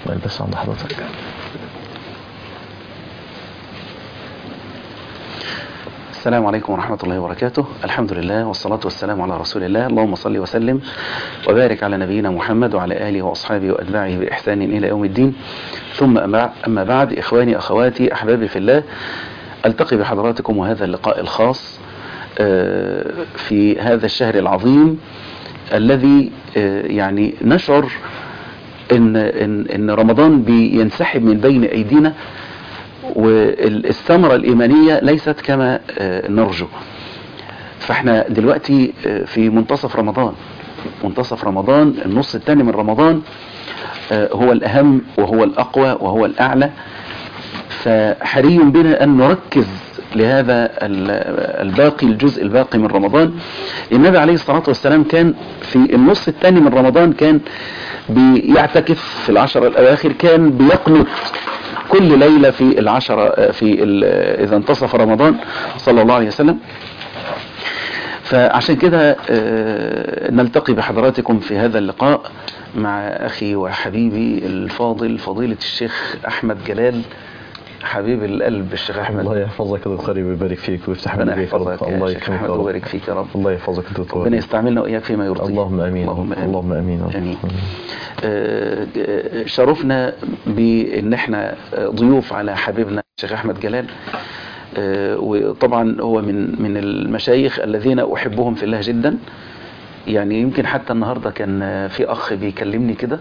بس عند حضرتك السلام عليكم ورحمة الله وبركاته الحمد لله والصلاة والسلام على رسول الله اللهم صل وسلم وبارك على نبينا محمد وعلى آله وأصحابه وأتباعه بإحسان إلى يوم الدين ثم أما بعد إخواني أخواتي أحبابي في الله ألتقي بحضراتكم وهذا اللقاء الخاص في هذا الشهر العظيم الذي يعني نشعر إن, إن, إن رمضان بينسحب من بين أيدينا والثمرة الإيمانية ليست كما نرجو فاحنا دلوقتي في منتصف رمضان منتصف رمضان النص الثاني من رمضان هو الأهم وهو الأقوى وهو الأعلى فحري بنا أن نركز لهذا الباقي الجزء الباقي من رمضان النبي عليه الصلاة والسلام كان في النص الثاني من رمضان كان بيعتكف في العشر الأواخر كان بيقنط كل ليلة في العشرة في إذا انتصف رمضان صلى الله عليه وسلم فعشان كده نلتقي بحضراتكم في هذا اللقاء مع أخي وحبيبي الفاضل فضيلة الشيخ أحمد جلال حبيب القلب الشيخ احمد الله يحفظك يا دكتور ويبارك فيك ويفتح ربنا عليك يحفظك الله يا شيخ احمد ويبارك فيك يا رب الله يحفظك يا دكتور ربنا يستعملنا واياك فيما يرضيك اللهم امين اللهم امين اللهم امين امين آه، شرفنا بان احنا ضيوف على حبيبنا الشيخ احمد جلال آه، وطبعا هو من من المشايخ الذين احبهم في الله جدا يعني يمكن حتى النهارده كان في اخ بيكلمني كده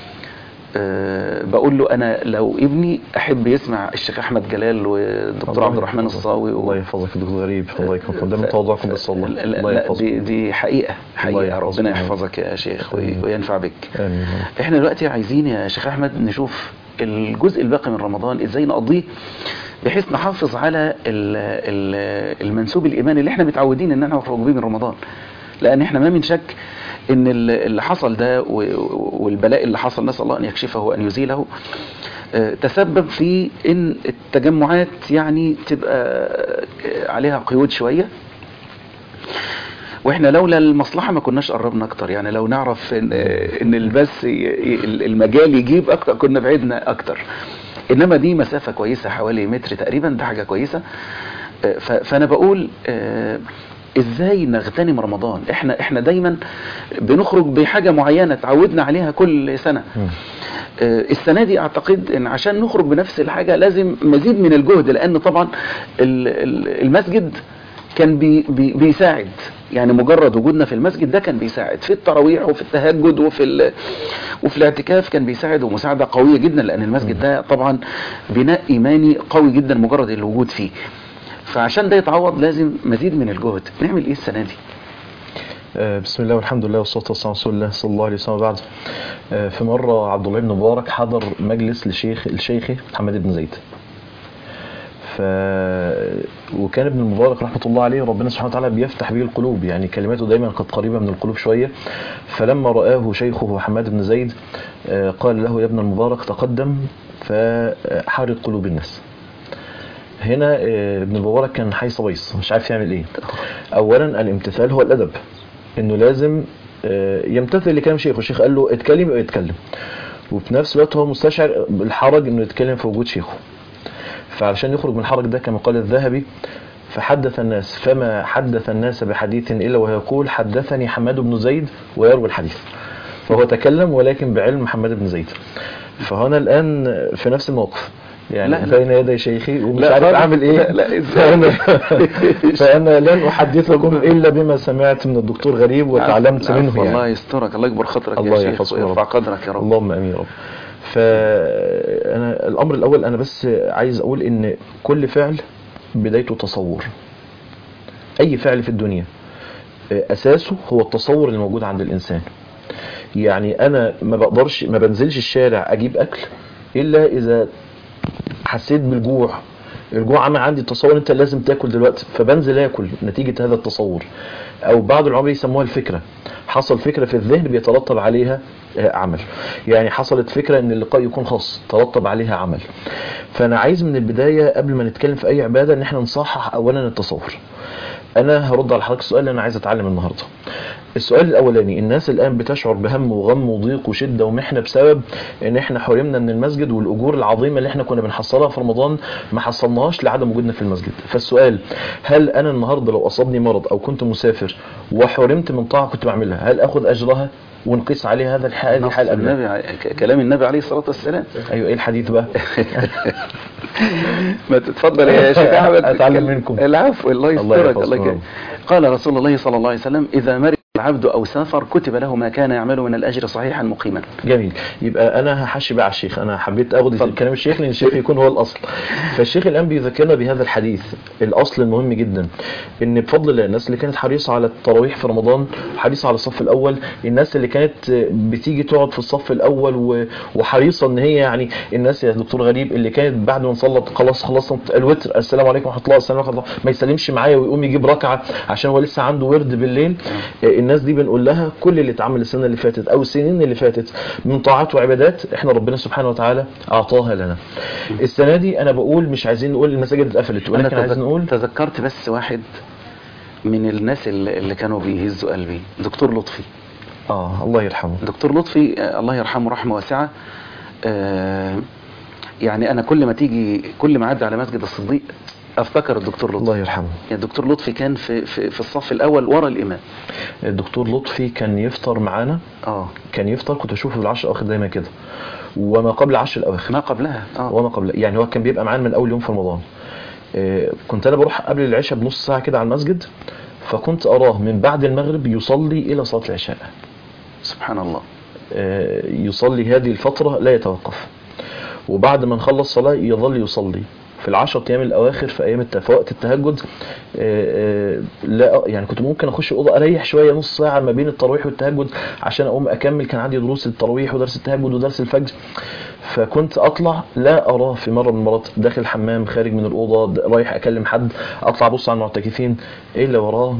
أه بقول له انا لو ابني احب يسمع الشيخ احمد جلال والدكتور عبد الرحمن الصاوي الله يحفظك يا دكتور غريب الله يكرمكم ده من تواضعكم بس والله لا, الله لا يحفظك دي, دي حقيقه حقيقه يحفظك. ربنا يحفظك يا شيخ وي- آمين. وينفع بك امين احنا دلوقتي عايزين يا شيخ احمد نشوف الجزء الباقي من رمضان ازاي نقضيه بحيث نحافظ على ال ال المنسوب الايماني اللي احنا متعودين ان احنا نخرج بيه من رمضان لان احنا ما من شك ان ال- اللي حصل ده و- والبلاء اللي حصل نسال الله ان يكشفه وان يزيله آه، تسبب في ان التجمعات يعني تبقى آه، عليها قيود شويه واحنا لولا المصلحة ما كناش قربنا اكتر يعني لو نعرف ان, إن البث ي- ي- المجال يجيب اكتر كنا بعدنا اكتر انما دي مسافة كويسة حوالي متر تقريبا ده حاجة كويسة آه، ف- فانا بقول آه، ازاي نغتنم رمضان احنا احنا دايما بنخرج بحاجة معينة تعودنا عليها كل سنة مم. آه، السنة دي اعتقد ان عشان نخرج بنفس الحاجة لازم مزيد من الجهد لان طبعا ال- ال- المسجد كان بي بي بيساعد يعني مجرد وجودنا في المسجد ده كان بيساعد في التراويح وفي التهجد وفي ال- وفي الاعتكاف كان بيساعد ومساعدة قوية جدا لان المسجد ده طبعا بناء ايماني قوي جدا مجرد الوجود فيه فعشان ده يتعوض لازم مزيد من الجهد نعمل ايه السنة دي آه، بسم الله والحمد لله والصلاة والسلام على رسول الله صلى الله عليه وسلم وبعد آه، في مرة عبد الله بن مبارك حضر مجلس لشيخ الشيخ محمد بن زيد ف وكان ابن المبارك رحمة الله عليه ربنا سبحانه وتعالى بيفتح به القلوب يعني كلماته دايما كانت قريبة من القلوب شوية فلما رآه شيخه حماد بن زيد آه، قال له يا ابن المبارك تقدم فحرق قلوب الناس هنا آه، ابن المبارك كان حي صبيص مش عارف يعمل ايه اولا الامتثال هو الادب انه لازم آه، يمتثل لكلام شيخه الشيخ قال له اتكلم يبقى يتكلم وفي نفس الوقت هو مستشعر بالحرج انه يتكلم في وجود شيخه فعلشان يخرج من الحرج ده كما قال الذهبي فحدث الناس فما حدث الناس بحديث الا ويقول حدثني حماد بن زيد ويروي الحديث فهو تكلم ولكن بعلم محمد بن زيد فهنا الان في نفس الموقف يعني لا، لا. بين يدي شيخي ومش لا عارف خالص. اعمل ايه لا، لا، إزاي؟ فانا فانا لن احدثكم الا بما سمعت من الدكتور غريب وتعلمت العفو، منه الله يعني يسترك الله يكبر خاطرك الله يا شيخ يحفظك يا ويرفع رب. قدرك يا رب اللهم امين يا رب فانا الامر الاول انا بس عايز اقول ان كل فعل بدايته تصور اي فعل في الدنيا اساسه هو التصور اللي موجود عند الانسان يعني انا ما بقدرش ما بنزلش الشارع اجيب اكل الا اذا حسيت بالجوع الجوع عمل عندي تصور انت لازم تاكل دلوقتي فبنزل اكل نتيجه هذا التصور او بعض العلماء يسموها الفكره حصل فكره في الذهن بيترتب عليها آه، عمل يعني حصلت فكره ان اللقاء يكون خاص ترتب عليها عمل فانا عايز من البدايه قبل ما نتكلم في اي عباده ان احنا نصحح اولا التصور انا هرد على حضرتك السؤال اللي انا عايز اتعلم النهارده السؤال الاولاني الناس الان بتشعر بهم وغم وضيق وشده ومحنه بسبب ان احنا حرمنا من المسجد والاجور العظيمه اللي احنا كنا بنحصلها في رمضان ما حصلناهاش لعدم وجودنا في المسجد فالسؤال هل انا النهارده لو اصابني مرض او كنت مسافر وحرمت من طاعه كنت بعملها هل اخذ اجرها ونقيس عليها هذا الحال هذه نص الحال قبل النبي ع- ك- كلام النبي عليه الصلاة والسلام ايوه ايه الحديث بقى ما تتفضل يا شيخ احمد أتعلم منكم. العفو الله الله يسترك يحفظكم الله يا يكرمك رب. قال رسول الله صلى الله عليه وسلم اذا مرض العبد او سافر كتب له ما كان يعمله من الاجر صحيحا مقيما جميل يبقى انا هحشي بقى على الشيخ انا حبيت اخد اتفضل. كلام الشيخ لان الشيخ يكون هو الاصل فالشيخ الان بيذكرنا بهذا الحديث الاصل المهم جدا ان بفضل الله الناس اللي كانت حريصه على التراويح في رمضان حريصه على الصف الاول الناس اللي كانت بتيجي تقعد في الصف الاول و- وحريصه ان هي يعني الناس يا دكتور غريب اللي كانت بعد ما نصلت خلاص خلصنا الوتر السلام عليكم ورحمه الله السلام ورحمه الله ما يسلمش معايا ويقوم يجيب ركعه عشان هو لسه عنده ورد بالليل الناس دي بنقول لها كل اللي اتعمل السنه اللي فاتت او السنين اللي فاتت من طاعات وعبادات احنا ربنا سبحانه وتعالى اعطاها لنا السنه دي انا بقول مش عايزين نقول المساجد اتقفلت انا ولكن عايزين تذك- نقول تذكرت بس واحد من الناس اللي اللي كانوا بيهزوا قلبي دكتور لطفي اه الله يرحمه دكتور لطفي آه، الله يرحمه رحمه واسعه آه، يعني انا كل ما تيجي كل ما اعدي على مسجد الصديق افتكر الدكتور لطفي الله يرحمه يعني الدكتور لطفي كان في في, في الصف الاول ورا الامام الدكتور لطفي كان يفطر معانا اه كان يفطر كنت اشوفه في العشر الاواخر دايما كده وما قبل العشر الاواخر ما قبلها اه وما قبل يعني هو كان بيبقى معانا من اول يوم في رمضان آه، كنت انا بروح قبل العشاء بنص ساعه كده على المسجد فكنت اراه من بعد المغرب يصلي الى صلاه العشاء سبحان الله آه، يصلي هذه الفتره لا يتوقف وبعد ما نخلص صلاه يظل يصلي في العشر ايام الاواخر في ايام الت- في وقت التهجد آه، آه، لا يعني كنت ممكن اخش الاوضه اريح شويه نص ساعه ما بين التراويح والتهجد عشان اقوم اكمل كان عندي دروس التراويح ودرس التهجد ودرس الفجر فكنت اطلع لا اراه في مره من المرات داخل الحمام خارج من الاوضه د- رايح اكلم حد اطلع ابص على المعتكفين الا وراه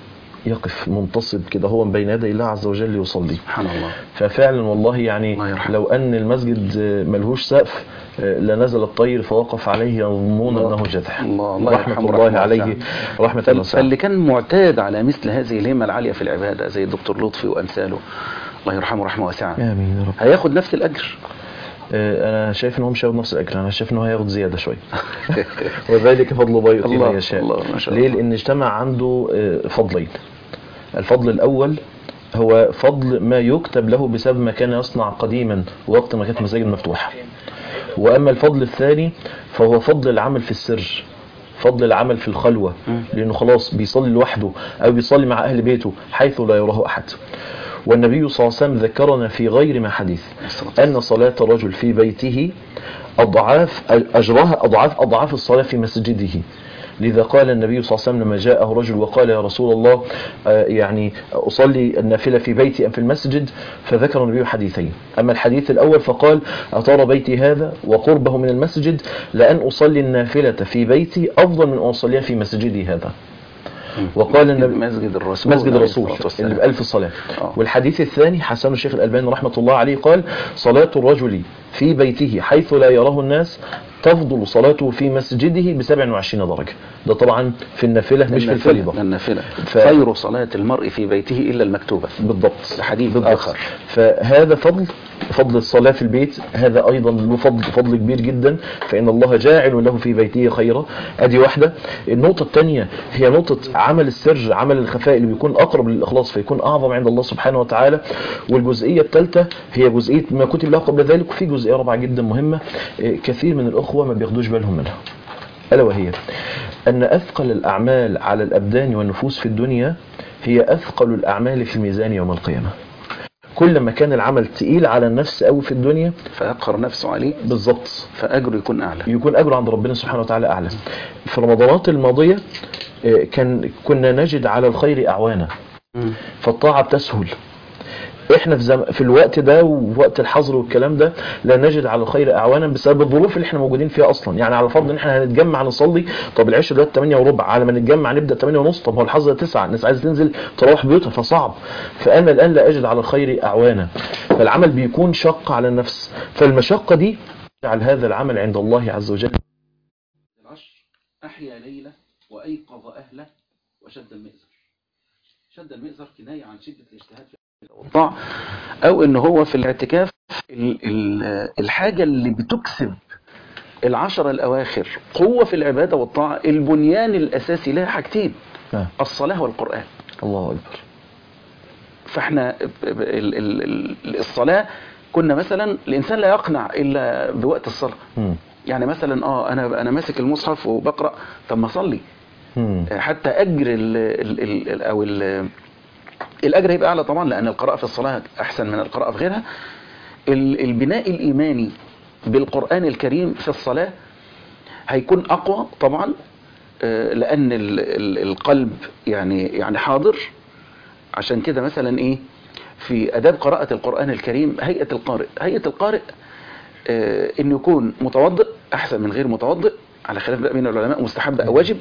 يقف منتصب كده هو بين يدي الله عز وجل يصلي سبحان الله ففعلا والله يعني الله يرحمه. لو ان المسجد ملهوش سقف لنزل الطير فوقف عليه يظنون الله. انه جذع الله- الله رحمه يرحمه الله رحمة عليه واسعة. رحمه فال- واسعه فاللي كان معتاد على مثل هذه الهمه العاليه في العباده زي الدكتور لطفي وامثاله الله يرحمه رحمه واسعه امين يا رب هياخد نفس الاجر آه، انا شايف ان هو مش هياخد نفس الاجر انا شايف ان هو هياخد زياده شويه وذلك فضل الله يؤتي الله- من يشاء الله ما شاء ليه الله. لان اجتمع عنده آه، فضلين الفضل الاول هو فضل ما يكتب له بسبب ما كان يصنع قديما وقت ما كانت المساجد مفتوحه واما الفضل الثاني فهو فضل العمل في السر فضل العمل في الخلوة مم. لأنه خلاص بيصلي لوحده أو بيصلي مع أهل بيته حيث لا يراه أحد والنبي صلى الله عليه وسلم ذكرنا في غير ما حديث أن صلاة الرجل في بيته أضعاف أجرها أضعاف أضعاف الصلاة في مسجده لذا قال النبي صلى الله عليه وسلم لما جاءه رجل وقال يا رسول الله آه، يعني أصلي النافلة في بيتي أم في المسجد فذكر النبي حديثين أما الحديث الأول فقال أترى بيتي هذا وقربه من المسجد لأن أصلي النافلة في بيتي أفضل من أن أصليها في مسجدي هذا وقال النبي مسجد الرسول مسجد عليه الرسول الصلاة والسلام. اللي بألف الصلاة آه. والحديث الثاني حسن الشيخ الألباني رحمة الله عليه قال صلاة الرجل في بيته حيث لا يراه الناس تفضل صلاته في مسجده ب 27 درجة ده طبعا في النافلة مش في النافلة- الفريضة النافلة ف- خير صلاة المرء في بيته إلا المكتوبة بالضبط حديث بالضبط. آخر. فهذا فضل فضل الصلاة في البيت هذا أيضا له فضل فضل كبير جدا فإن الله جاعل له في بيته خيرا أدي واحدة النقطة الثانية هي نقطة عمل السر عمل الخفاء اللي بيكون أقرب للإخلاص فيكون أعظم عند الله سبحانه وتعالى والجزئية الثالثة هي جزئية ما كتب له قبل ذلك وفي جزئية رابعة جدا مهمة إيه، كثير من الأخوة ما بياخدوش بالهم منها ألا وهي أن أثقل الأعمال على الأبدان والنفوس في الدنيا هي أثقل الأعمال في الميزان يوم القيامة كل ما كان العمل تقيل على النفس قوي في الدنيا فيقهر نفسه عليه بالظبط فأجره يكون أعلى يكون اجره عند ربنا سبحانه وتعالى اعلى في رمضانات الماضيه آه، كان كنا نجد على الخير اعوانا مم. فالطاعه بتسهل احنا في, زم... في الوقت ده ووقت الحظر والكلام ده لا نجد على الخير اعوانا بسبب الظروف اللي احنا موجودين فيها اصلا يعني على فرض ان احنا هنتجمع نصلي طب العشاء دلوقتي 8 وربع على ما نتجمع نبدا 8 ونص طب هو الحظر 9 الناس عايزه تنزل تروح بيوتها فصعب فانا الان لا اجد على الخير اعوانا فالعمل بيكون شق على النفس فالمشقه دي تجعل هذا العمل عند الله عز وجل العشر أحيا ليلة وأيقظ أهله وشد المئزر شد المئزر كناية عن شدة الاجتهاد في الطاعة او ان هو في الاعتكاف ال- ال- الحاجة اللي بتكسب العشر الاواخر قوة في العبادة والطاعة البنيان الاساسي لها حاجتين نعم الصلاة والقرآن الله أكبر فاحنا ال- ال- ال- الصلاة كنا مثلا الانسان لا يقنع الا بوقت الصلاة مم. يعني مثلا اه انا انا ماسك المصحف وبقرا طب ما اصلي مم. حتى اجر ال ال ال ال او ال الاجر هيبقى اعلى طبعا لان القراءه في الصلاه احسن من القراءه في غيرها ال- البناء الايماني بالقران الكريم في الصلاه هيكون اقوى طبعا آه، لان ال ال القلب يعني يعني حاضر عشان كده مثلا ايه في اداب قراءه القران الكريم هيئه القارئ هيئه القارئ آه، انه يكون متوضئ احسن من غير متوضئ على خلاف بقى بين العلماء مستحب او واجب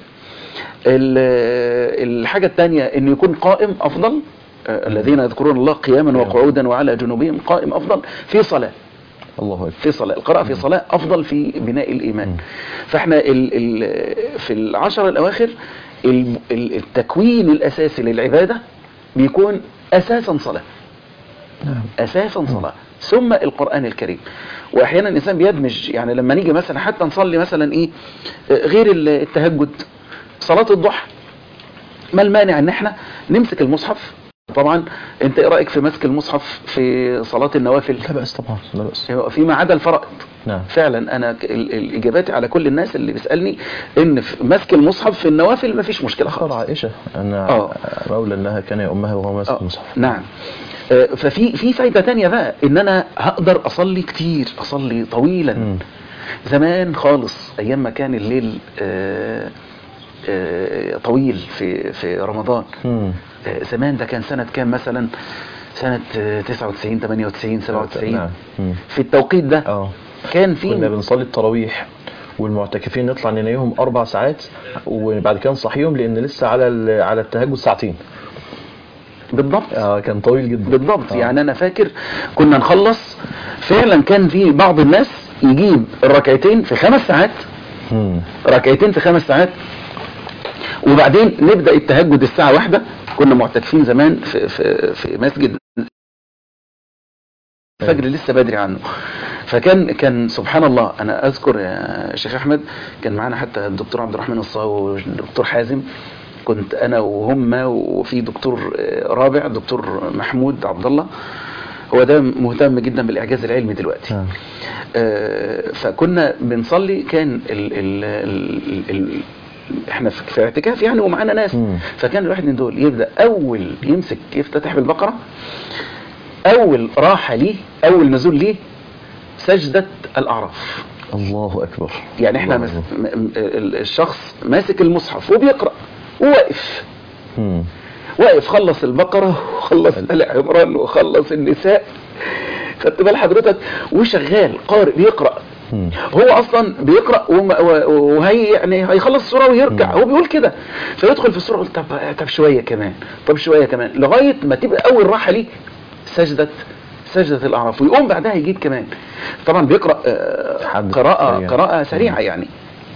ال- الحاجة الثانية انه يكون قائم افضل آه، الذين يذكرون الله قياما وقعودا وعلى جنوبهم قائم افضل في صلاة الله أكبر في صلاة القراءة في صلاة افضل في بناء الايمان فاحنا ال ال في العشر الاواخر ال- ال- التكوين الاساسي للعبادة بيكون اساسا صلاة نعم اساسا صلاه ثم القران الكريم واحيانا الانسان بيدمج يعني لما نيجي مثلا حتى نصلي مثلا ايه آه، غير التهجد صلاه الضحى ما المانع ان احنا نمسك المصحف طبعا انت ايه رايك في مسك المصحف في صلاه النوافل لا بأس طبعا لا بأس فيما عدا الفرائض نعم فعلا انا ك- ال- الاجابات على كل الناس اللي بيسالني ان في مسك المصحف في النوافل ما فيش مشكله أخبر خالص عائشة أن آه. مولى أنها كان يؤمها وهو ماسك آه، المصحف نعم آه، ففي في فايده تانية بقى ان انا هقدر اصلي كتير اصلي طويلا مم. زمان خالص ايام ما كان الليل آه، آه، طويل في في رمضان مم. آه، زمان ده كان سنه كام مثلا سنه آه، 99 98 97 نعم مم. في التوقيت ده اه كان كنا في بنصلي التراويح والمعتكفين نطلع ننيهم اربع ساعات وبعد كده نصحيهم لان لسه على ال- على التهجد ساعتين بالضبط اه كان طويل جدا بالضبط آه. يعني انا فاكر كنا نخلص فعلا كان في بعض الناس يجيب الركعتين في خمس ساعات مم. ركعتين في خمس ساعات وبعدين نبدا التهجد الساعه واحدة كنا معتكفين زمان في في في مسجد الفجر لسه بدري عنه فكان كان سبحان الله انا اذكر يا شيخ احمد كان معانا حتى الدكتور عبد الرحمن الصاوي والدكتور حازم كنت انا وهم وفي دكتور آه، رابع دكتور محمود عبد الله هو ده مهتم جدا بالاعجاز العلمي دلوقتي نعم. آه، فكنا بنصلي كان ال ال ال ال احنا في في اعتكاف يعني ومعانا ناس مم. فكان الواحد من دول يبدا اول يمسك يفتتح بالبقره اول راحه ليه اول نزول ليه سجده الاعراف الله اكبر يعني احنا الله مس... أكبر. م... م- ال- الشخص ماسك المصحف وبيقرا وواقف مم. واقف خلص البقرة وخلص آل عمران وخلص النساء خدت بال حضرتك وشغال قارئ بيقرأ مم. هو اصلا بيقرا وما- و- وهي يعني هيخلص السوره ويرجع مم. هو بيقول كده فيدخل في السوره يقول طب طب شويه كمان طب شويه كمان لغايه ما تبقى اول راحه ليه سجده سجده الاعراف ويقوم بعدها يجيب كمان طبعا بيقرا آه، حد قراءه سريع. قراءه سريعه يعني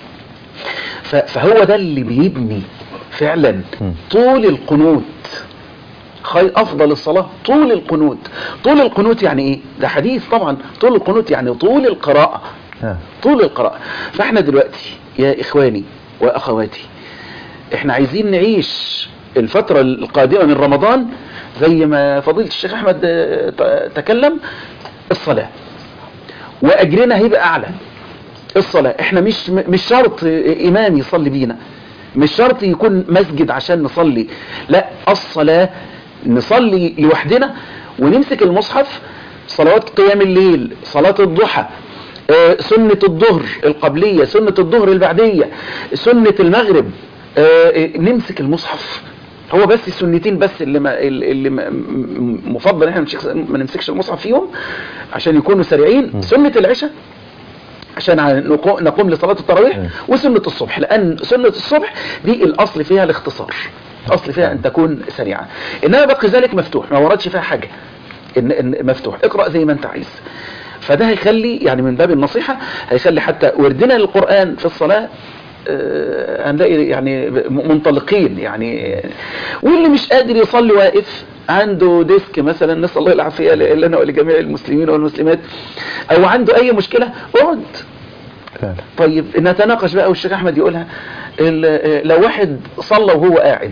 ف- فهو ده اللي بيبني فعلا مم. طول القنوت خير افضل الصلاه طول القنوت طول القنوت يعني ايه ده حديث طبعا طول القنوت يعني طول القراءه ها. طول القراءة فاحنا دلوقتي يا اخواني واخواتي احنا عايزين نعيش الفترة القادمة من رمضان زي ما فضيلة الشيخ احمد آه، ت- تكلم الصلاة واجرنا هيبقى اعلى الصلاة احنا مش مش شرط امام يصلي بينا مش شرط يكون مسجد عشان نصلي لا الصلاة نصلي لوحدنا ونمسك المصحف صلوات قيام الليل صلاة الضحى آه، سنة الظهر القبلية سنة الظهر البعدية سنة المغرب آه، آه، نمسك المصحف هو بس السنتين بس اللي ما اللي ما- م- مفضل احنا نمسكش- ما نمسكش المصحف فيهم عشان يكونوا سريعين سنة العشاء عشان ع- نقو- نقوم لصلاة التراويح مم. وسنة الصبح لأن سنة الصبح دي الأصل فيها الاختصار الأصل فيها أن تكون سريعة إنما باقي ذلك مفتوح ما وردش فيها حاجة إن, إن مفتوح اقرأ زي ما أنت عايز فده هيخلي يعني من باب النصيحة هيخلي حتى وردنا للقرآن في الصلاة آه، هنلاقي يعني م- منطلقين يعني واللي مش قادر يصلي واقف عنده ديسك مثلا نسال الله العافيه ل- لنا ولجميع المسلمين والمسلمات او عنده اي مشكله اقعد فعلا طيب نتناقش بقى والشيخ احمد يقولها ال- لو واحد صلى وهو قاعد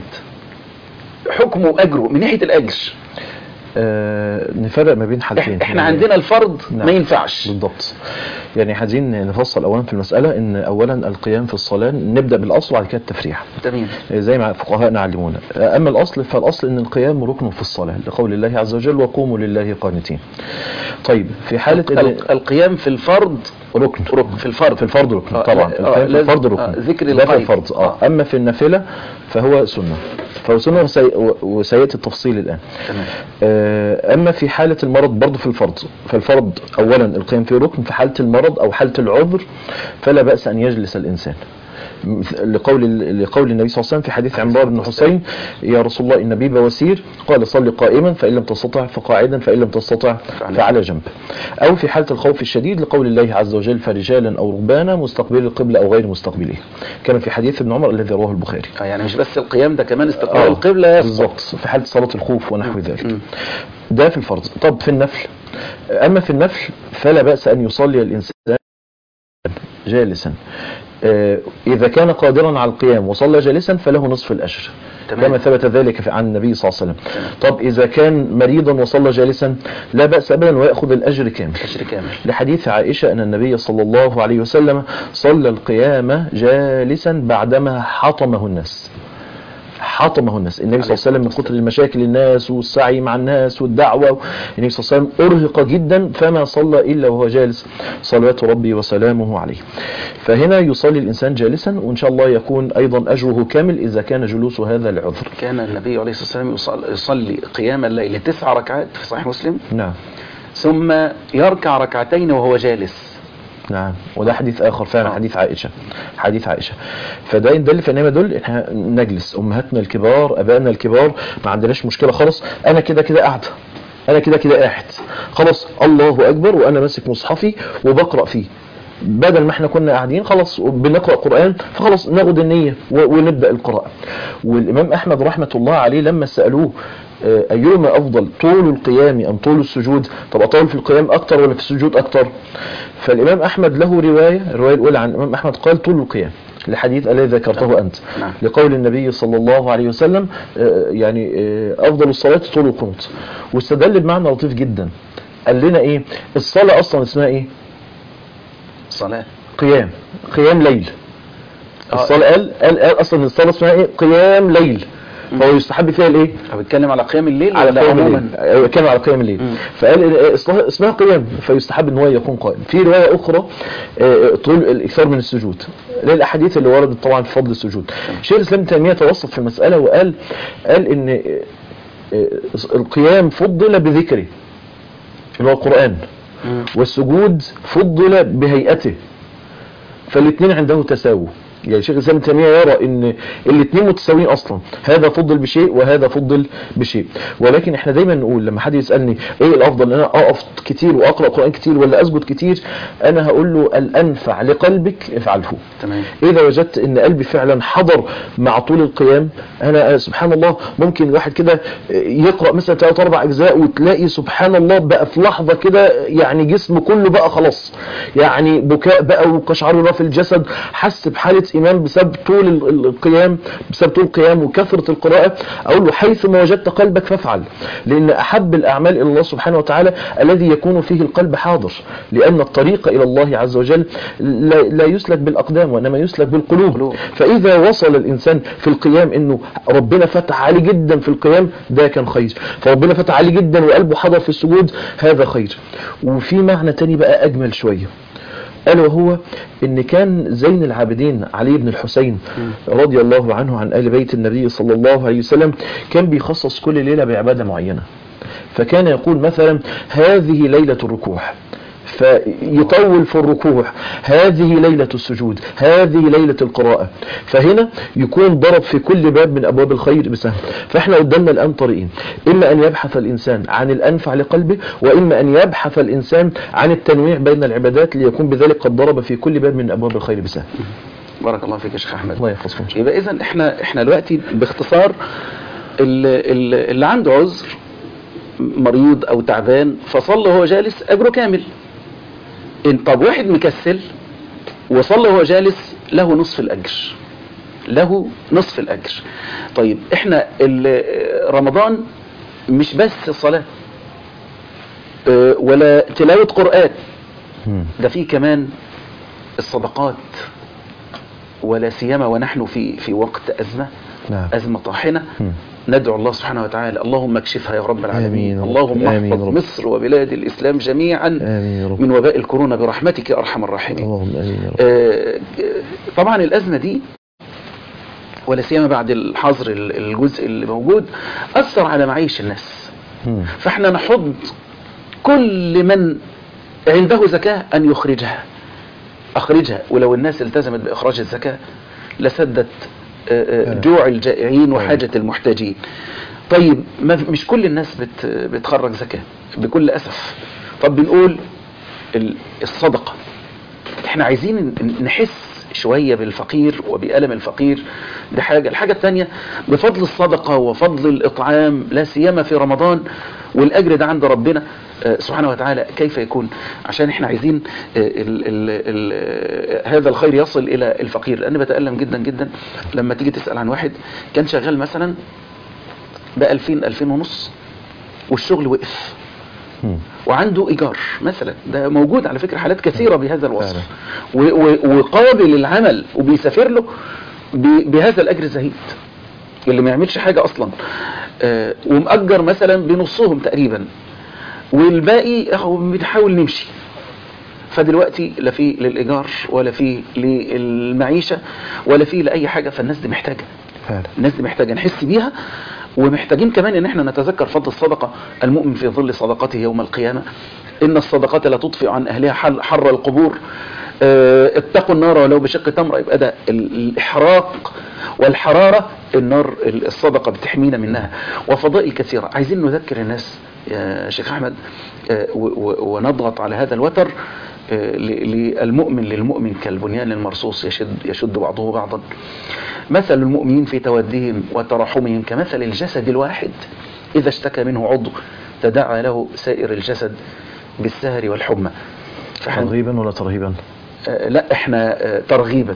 حكمه واجره من ناحيه الاجر آه نفرق ما بين حالتين احنا يعني- عندنا الفرض نعم. ما ينفعش بالضبط يعني عايزين نفصل اولا في المساله ان اولا القيام في الصلاه نبدا بالاصل وبعد كده التفريع تمام زي ما فقهاءنا علمونا اما الاصل فالاصل ان القيام ركن في الصلاه لقول الله عز وجل وقوموا لله قانتين طيب في حاله إن- ال- القيام في الفرض ركن ركن في الفرض في الفرض ركن آه، طبعا لا- آه، القيام في لازم- الفرض آه، ركن ذكر ده في القيد. الفرض اه آه. اما في النافله فهو سنه فهو سنه وسي... وسياتي التفصيل الان تمام آه، اما في حاله المرض برضه في الفرض فالفرض اولا القيام فيه ركن في حاله المرض او حاله العذر فلا باس ان يجلس الانسان لقول لقول النبي صلى الله عليه وسلم في حديث عمران بن حسين يا رسول الله ان بي بواسير قال صل قائما فان لم تستطع فقاعدا فان لم تستطع فعلى جنب او في حاله الخوف الشديد لقول الله عز وجل فرجالا او ركبانا مستقبل القبله او غير مستقبليه كما في حديث ابن عمر الذي رواه البخاري آه، يعني مش بس القيام ده كمان استقبال آه، القبلة بالظبط في حاله صلاه الخوف ونحو ذلك مم. ده في الفرض طب في النفل أما في النفل فلا بأس أن يصلي الإنسان جالسا آه، إذا كان قادرا على القيام وصلى جالسا فله نصف الأجر تمام. كما ثبت ذلك في- عن النبي صلى الله عليه وسلم طب إذا كان مريضا وصلى جالسا لا بأس أبدا ويأخذ الأجر كامل أجر كامل لحديث عائشة أن النبي صلى الله عليه وسلم صلى القيامة جالسا بعدما حطمه الناس حطمه الناس النبي صلى الله عليه وسلم من كتر المشاكل الناس والسعي مع الناس والدعوة النبي صلى الله عليه وسلم أرهق جدا فما صلى إلا وهو جالس صلوات ربي وسلامه عليه فهنا يصلي الإنسان جالسا وإن شاء الله يكون أيضا أجره كامل إذا كان جلوسه هذا لعذر كان النبي عليه الصلاة والسلام يصل- يصلي قيام الليل تسع ركعات في صحيح مسلم نعم ثم يركع ركعتين وهو جالس نعم وده حديث اخر فعلا آه. حديث عائشه حديث عائشه فده يدل في انما دول احنا نجلس امهاتنا الكبار ابائنا الكبار ما عندناش مشكله خالص انا كده كده قاعده انا كده كده قاعد خلاص الله اكبر وانا ماسك مصحفي وبقرا فيه بدل ما احنا كنا قاعدين خلاص بنقرا قران فخلاص ناخد النيه و- ونبدا القراءه والامام احمد رحمه الله عليه لما سالوه آه، ايهما افضل طول القيام ام طول السجود طب اطول في القيام اكتر ولا في السجود اكتر فالامام احمد له روايه الروايه الاولى عن الامام احمد قال طول القيام الحديث الذي ذكرته انت نعم. لقول النبي صلى الله عليه وسلم آه، يعني آه، افضل الصلاه طول القنوت واستدل بمعنى لطيف جدا قال لنا ايه الصلاه اصلا اسمها ايه صلاة قيام قيام ليل آه. الصلاه قال قال, قال اصلا الصلاه اسمها ايه قيام ليل فهو يستحب فيها الايه أنا بتكلم على قيام الليل على ولا قيام عموما الليل أيوة، كان على قيام الليل مم. فقال آه، اسمها- اسمها قيام فيستحب ان هو يكون قائم في روايه اخرى آه، طول الاكثار من السجود للاحاديث اللي وردت طبعا في فضل السجود شيخ الاسلام ابن تيميه توسط في المساله وقال قال ان آه، آه، القيام فضل بذكره اللي هو القران مم. والسجود فضل بهيئته فالاثنين عنده تساوي يعني شيخ الاسلام ابن تيميه يرى ان الاثنين متساويين اصلا هذا فضل بشيء وهذا فضل بشيء ولكن احنا دايما نقول لما حد يسالني ايه الافضل ان انا اقف كتير واقرا قران كتير ولا اسجد كتير انا هقول له الانفع لقلبك افعله تمام اذا وجدت ان قلبي فعلا حضر مع طول القيام انا آه، سبحان الله ممكن الواحد كده يقرا مثلا ثلاث اربع اجزاء وتلاقي سبحان الله بقى في لحظه كده يعني جسمه كله بقى خلاص يعني بكاء بقى وقشعريره في الجسد حس بحاله ايمان بسبب طول ال- ال- القيام بسبب طول القيام وكثره القراءه اقول له حيث ما وجدت قلبك فافعل لان احب الاعمال الى الله سبحانه وتعالى الذي يكون فيه القلب حاضر لان الطريق الى الله عز وجل لا, لا يسلك بالاقدام وانما يسلك بالقلوب قلوب. فاذا وصل الانسان في القيام انه ربنا فتح عليه جدا في القيام ده كان خير فربنا فتح عليه جدا وقلبه حضر في السجود هذا خير وفي معنى تاني بقى اجمل شويه قال وهو ان كان زين العابدين علي بن الحسين رضي الله عنه عن ال بيت النبي صلى الله عليه وسلم كان بيخصص كل ليله بعباده معينه فكان يقول مثلا هذه ليله الركوع فيطول في الركوع هذه ليلة السجود هذه ليلة القراءة فهنا يكون ضرب في كل باب من أبواب الخير بسهم فإحنا قدامنا الآن طريقين إما أن يبحث الإنسان عن الأنفع لقلبه وإما أن يبحث الإنسان عن التنويع بين العبادات ليكون بذلك قد ضرب في كل باب من أبواب الخير بسهم بارك الله فيك يا شيخ احمد الله يحفظكم يبقى اذا احنا احنا دلوقتي باختصار اللي, اللي اللي عنده عذر مريض او تعبان فصلى وهو جالس اجره كامل ان طب واحد مكسل وصلى وهو جالس له نصف الاجر له نصف الاجر طيب احنا ال- رمضان مش بس الصلاه اه، ولا تلاوه قران مم. ده فيه كمان الصدقات ولا سيما ونحن في في وقت ازمه نعم ازمه طاحنه مم. ندعو الله سبحانه وتعالى اللهم اكشفها يا رب العالمين آمين يا رب. اللهم آمين احفظ يا رب. مصر وبلاد الاسلام جميعا آمين يا رب من وباء الكورونا برحمتك يا ارحم الراحمين اللهم آمين يا رب آه، طبعا الازمه دي ولا سيما بعد الحظر ال- الجزء اللي موجود اثر على معيش الناس مم. فاحنا نحض كل من عنده زكاة أن يخرجها أخرجها ولو الناس التزمت بإخراج الزكاة لسدت آه، آه، فعلا. جوع الجائعين وحاجة المحتاجين طيب ما مش كل الناس بت بتخرج زكاة بكل أسف طب بنقول ال- الصدقة احنا عايزين ن- نحس شوية بالفقير وبألم الفقير دي حاجة الحاجة الثانية بفضل الصدقة وفضل الإطعام لا سيما في رمضان والأجر ده عند ربنا آه، سبحانه وتعالى كيف يكون عشان احنا عايزين آه، ال ال ال آه، هذا الخير يصل إلى الفقير لأن بتألم جدا جدا لما تيجي تسأل عن واحد كان شغال مثلا ب 2000 2000 ونص والشغل وقف مم. وعنده ايجار مثلا ده موجود على فكره حالات كثيره بهذا الوصف فعلا. و- و- وقابل للعمل وبيسافر له ب- بهذا الاجر الزهيد اللي ما يعملش حاجه اصلا آه، ومأجر مثلا بنصهم تقريبا والباقي اهو بنحاول نمشي فدلوقتي لا في للايجار ولا في للمعيشه ولا في لاي حاجه فالناس دي محتاجه فعلا الناس دي محتاجه نحس بيها ومحتاجين كمان ان احنا نتذكر فضل الصدقه المؤمن في ظل صدقته يوم القيامه ان الصدقات لا تطفئ عن اهلها حر, حر القبور آه، اتقوا النار ولو بشق تمره يبقى ده ال- الاحراق والحراره النار ال- الصدقه بتحمينا منها وفضائل كثيره عايزين نذكر الناس يا شيخ احمد آه، و- و- ونضغط على هذا الوتر آه، ل- للمؤمن للمؤمن كالبنيان المرصوص يشد يشد بعضه بعضا مثل المؤمنين في تودهم وترحمهم كمثل الجسد الواحد إذا اشتكى منه عضو تداعى له سائر الجسد بالسهر والحمى فإحنا- ترغيبا ولا ترهيبا آه، لا احنا آه، ترغيبا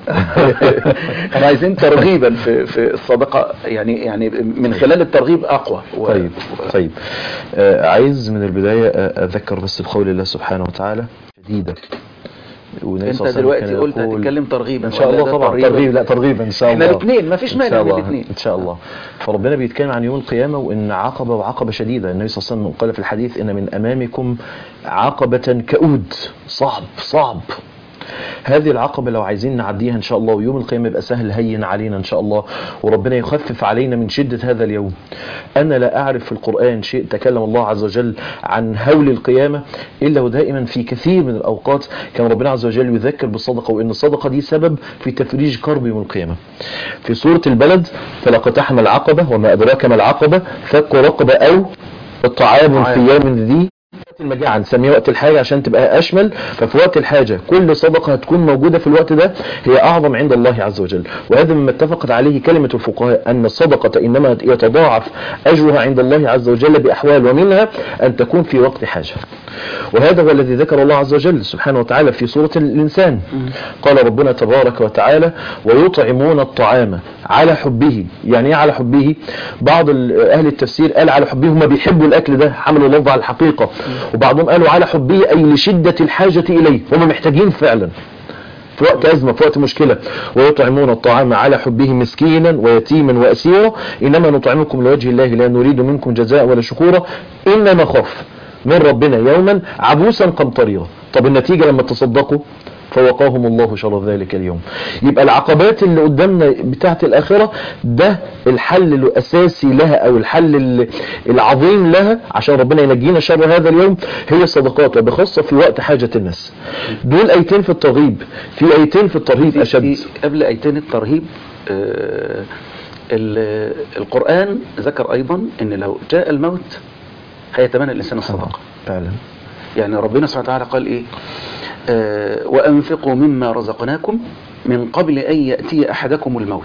احنا عايزين ترغيبا في في الصدقه يعني يعني من خلال الترغيب اقوى و- طيب طيب آه عايز من البداية آه أذكر بس بقول الله سبحانه وتعالى شديدة والنبي انت صلى الله عليه وسلم دلوقتي كان قلت يقول- هتتكلم ترغيبا ان شاء ولا الله ده طبعا ترغيبا؟ ترغيب لا ترغيبا ان شاء احنا الله الاثنين مفيش إن مانع شاء من الله. الاثنين ان شاء الله فربنا بيتكلم عن يوم القيامه وان عقبه وعقبه شديده النبي صلى الله عليه وسلم قال في الحديث ان من امامكم عقبه كؤود صعب صعب هذه العقبة لو عايزين نعديها إن شاء الله ويوم القيامة يبقى سهل هين علينا إن شاء الله وربنا يخفف علينا من شدة هذا اليوم أنا لا أعرف في القرآن شيء تكلم الله عز وجل عن هول القيامة إلا ودائما في كثير من الأوقات كان ربنا عز وجل يذكر بالصدقة وإن الصدقة دي سبب في تفريج كرب يوم القيامة في سورة البلد فلقتحم العقبة وما أدراك ما العقبة فك رقبة أو الطعام في يوم ذي وقت المجاعة نسميه وقت الحاجة عشان تبقى أشمل ففي وقت الحاجة كل صدقة هتكون موجودة في الوقت ده هي أعظم عند الله عز وجل وهذا مما اتفقت عليه كلمة الفقهاء أن الصدقة إنما يتضاعف أجرها عند الله عز وجل بأحوال ومنها أن تكون في وقت حاجة وهذا هو الذي ذكر الله عز وجل سبحانه وتعالى في سورة الإنسان قال ربنا تبارك وتعالى ويطعمون الطعام على حبه يعني ايه على حبه بعض ال- أهل التفسير قال على حبه هم بيحبوا الأكل ده حملوا اللفظ على الحقيقة وبعضهم قالوا على حبه أي لشدة الحاجة إليه هم محتاجين فعلا في وقت أزمة في وقت مشكلة ويطعمون الطعام على حبه مسكينا ويتيما وأسيرا إنما نطعمكم لوجه الله لا نريد منكم جزاء ولا شكورا إنما نخاف من ربنا يوما عبوسا قمطريرا طب النتيجة لما تصدقوا فوقاهم الله شر ذلك اليوم يبقى العقبات اللي قدامنا بتاعة الآخرة ده الحل الأساسي لها أو الحل ال- العظيم لها عشان ربنا ينجينا شر هذا اليوم هي الصدقات وبخاصة في وقت حاجة الناس دول أيتين في الترغيب في أيتين في الترهيب في أشد في قبل ايتين الترهيب آه، ال- القرآن ذكر ايضا ان لو جاء الموت هيتمنى الانسان الصدقه فعلا يعني ربنا سبحانه وتعالى قال ايه آه وانفقوا مما رزقناكم من قبل أن يأتي أحدكم الموت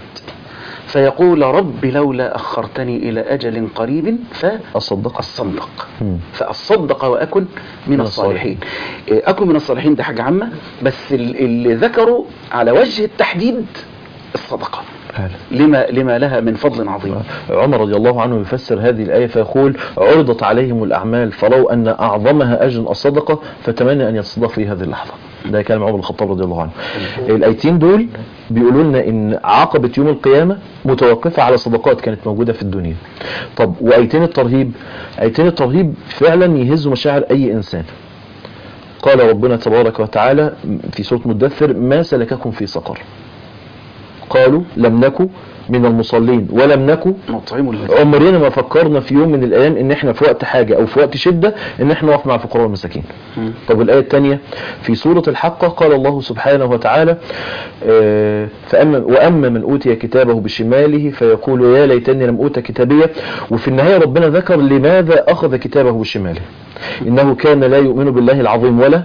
فيقول رب لولا أخرتني إلى أجل قريب أصدق فأصدق مم. فأصدق وأكن من من الصالحين إيه، أكن من الصالحين ده حاجة عامة بس ال- اللي ذكروا على وجه التحديد الصدقة فعلا لما, لما لها من فضل عظيم عمر رضي الله عنه يفسر هذه الآية فيقول عرضت عليهم الأعمال فلو أن أعظمها أجر الصدقة فتمنى أن يتصدق في هذه اللحظة ده كلام عمر بن الخطاب رضي الله عنه الآيتين دول بيقولوا لنا إن عقبة يوم القيامة متوقفة على صدقات كانت موجودة في الدنيا طب وآيتين الترهيب آيتين الترهيب فعلا يهزوا مشاعر أي إنسان قال ربنا تبارك وتعالى في سورة مدثر ما سلككم في سقر قالوا لم نكن من المصلين ولم نكن نطعم الذين عمرنا ما فكرنا في يوم من الايام ان احنا في وقت حاجة او في وقت شدة ان احنا نقف مع الفقراء والمساكين مم. طب الآية الثانية في سورة الحقة قال الله سبحانه وتعالى آه، فأما وأما من أوتي كتابه بشماله فيقول يا ليتني لم أوت كتابية وفي النهاية ربنا ذكر لماذا أخذ كتابه بشماله إنه كان لا يؤمن بالله العظيم ولا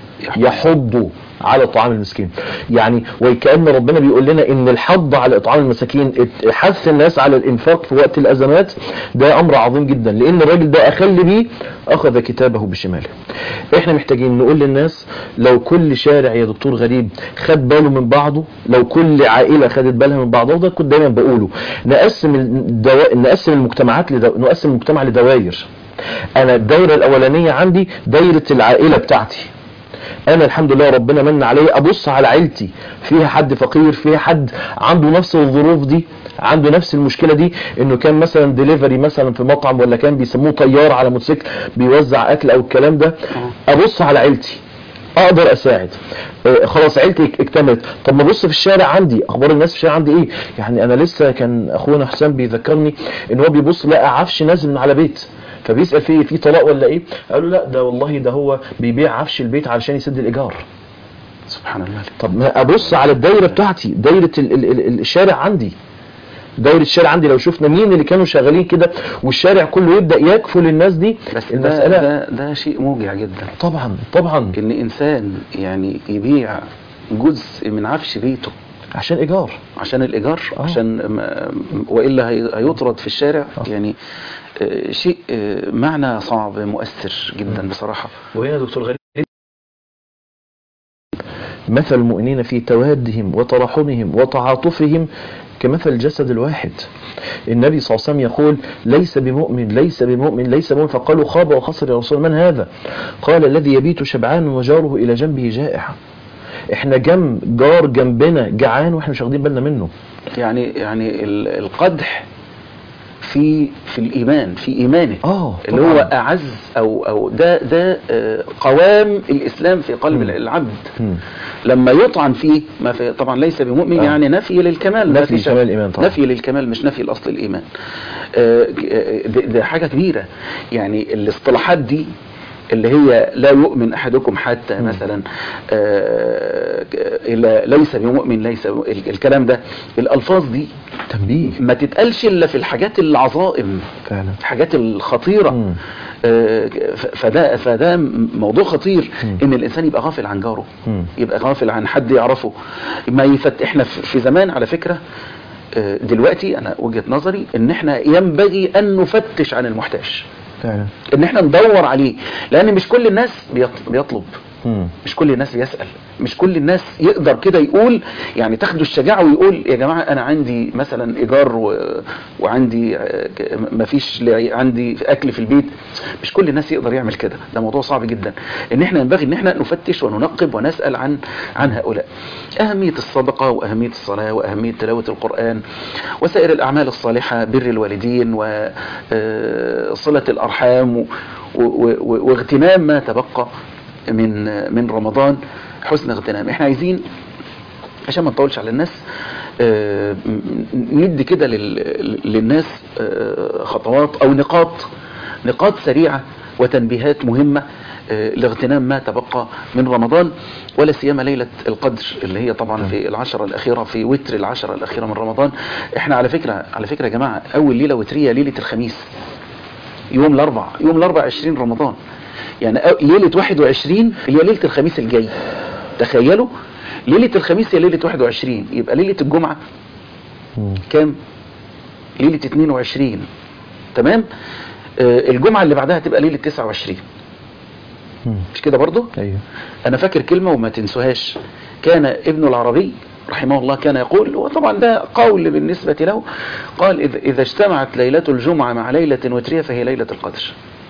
يحض على طعام المسكين يعني وكأن ربنا بيقول لنا ان الحض على اطعام المساكين ات- حث الناس على الانفاق في وقت الازمات ده امر عظيم جدا لان الراجل ده اخل بيه اخذ كتابه بشماله احنا محتاجين نقول للناس لو كل شارع يا دكتور غريب خد باله من بعضه لو كل عائله خدت بالها من بعضها وده كنت دايما بقوله نقسم الدوا... نقسم المجتمعات لدو... نقسم المجتمع لدوائر انا الدايره الاولانيه عندي دايره العائله بتاعتي انا الحمد لله ربنا من عليا ابص على عيلتي فيها حد فقير فيها حد عنده نفس الظروف دي عنده نفس المشكله دي انه كان مثلا ديليفري مثلا في مطعم ولا كان بيسموه طيار على موتوسيكل بيوزع اكل او الكلام ده ابص على عيلتي اقدر اساعد آه، خلاص عيلتي اك- اكتملت طب ما ابص في الشارع عندي اخبار الناس في الشارع عندي ايه يعني انا لسه كان اخونا حسام بيذكرني ان هو بيبص لقى عفش نازل من على بيت فبيسال فيه في طلاق ولا ايه قالوا لا ده والله ده هو بيبيع عفش البيت علشان يسد الايجار سبحان الله طب ما ابص على الدايره بتاعتي دايره ال ال ال الشارع عندي دايره الشارع عندي لو شفنا مين اللي كانوا شغالين كده والشارع كله يبدا يكفل الناس دي بس ده, المساله ده, ده شيء موجع جدا طبعا طبعا ان انسان يعني يبيع جزء من عفش بيته عشان ايجار عشان الايجار آه. عشان ما- والا هي- هيطرد في الشارع آه. يعني آه، شيء آه، معنى صعب مؤثر جدا بصراحه وهنا دكتور غريب مثل المؤمنين في توادهم وتراحمهم وتعاطفهم كمثل الجسد الواحد النبي صلى الله عليه وسلم يقول ليس بمؤمن ليس بمؤمن ليس بمؤمن فقالوا خاب وخسر يا رسول الله، من هذا قال الذي يبيت شبعان وجاره إلى جنبه جائع احنا جنب جار جنبنا جعان واحنا مش واخدين بالنا منه يعني يعني ال- القدح في في الايمان في ايمانه اه اللي طبعاً. هو اعز او او ده ده آه، قوام الاسلام في قلب مم. العبد مم. لما يطعن فيه ما في طبعا ليس بمؤمن آه. يعني نفي للكمال ما نفي فيش- لكمال الإيمان طبعا. نفي للكمال مش نفي الاصل الايمان آه، آه، ده ده حاجه كبيره يعني الاصطلاحات دي اللي هي لا يؤمن احدكم حتى مم. مثلا آه، إلا ليس بمؤمن ليس ال- الكلام ده الالفاظ دي تنبيه ما تتقالش الا في الحاجات العظائم فعلا الحاجات الخطيره مم. آه، ف- فده فده موضوع خطير مم. ان الانسان يبقى غافل عن جاره مم. يبقى غافل عن حد يعرفه ما يفت احنا في في زمان على فكره آه، دلوقتي انا وجهه نظري ان احنا ينبغي ان نفتش عن المحتاج فعلا ان احنا ندور عليه لان مش كل الناس بيط- بيطلب مم. مش كل الناس بيسأل مش كل الناس يقدر كده يقول يعني تاخدوا الشجاعة ويقول يا جماعة أنا عندي مثلا إيجار و... وعندي آه، ك- مفيش لعي- عندي أكل في البيت مش كل الناس يقدر يعمل كده ده موضوع صعب جدا إن إحنا ينبغي إن إحنا نفتش وننقب ونسأل عن عن هؤلاء أهمية الصدقة وأهمية الصلاة وأهمية تلاوة القرآن وسائر الأعمال الصالحة بر الوالدين وصلة الأرحام و... و... و... واغتنام ما تبقى من من رمضان حسن اغتنام احنا عايزين عشان ما نطولش على الناس آه، م- ندي كده لل- للناس آه، خطوات او نقاط نقاط سريعة وتنبيهات مهمة آه، لاغتنام ما تبقى من رمضان ولا سيما ليلة القدر اللي هي طبعا في العشرة الأخيرة في وتر العشرة الأخيرة من رمضان احنا على فكرة على فكرة يا جماعة أول ليلة وترية ليلة الخميس يوم الأربع يوم الأربع 20 رمضان يعني أو- ليلة 21 اللي هي ليلة الخميس الجاي تخيلوا ليله الخميس هي ليله 21 يبقى ليله الجمعه مم. كام ليله 22 تمام آه الجمعه اللي بعدها تبقى ليله 29 مم. مش كده برضه ايوه انا فاكر كلمة وما تنسوهاش كان ابن العربي رحمه الله كان يقول وطبعا ده قول بالنسبة له قال إذا, إذا اجتمعت ليلة الجمعة مع ليلة وترية فهي ليلة القدر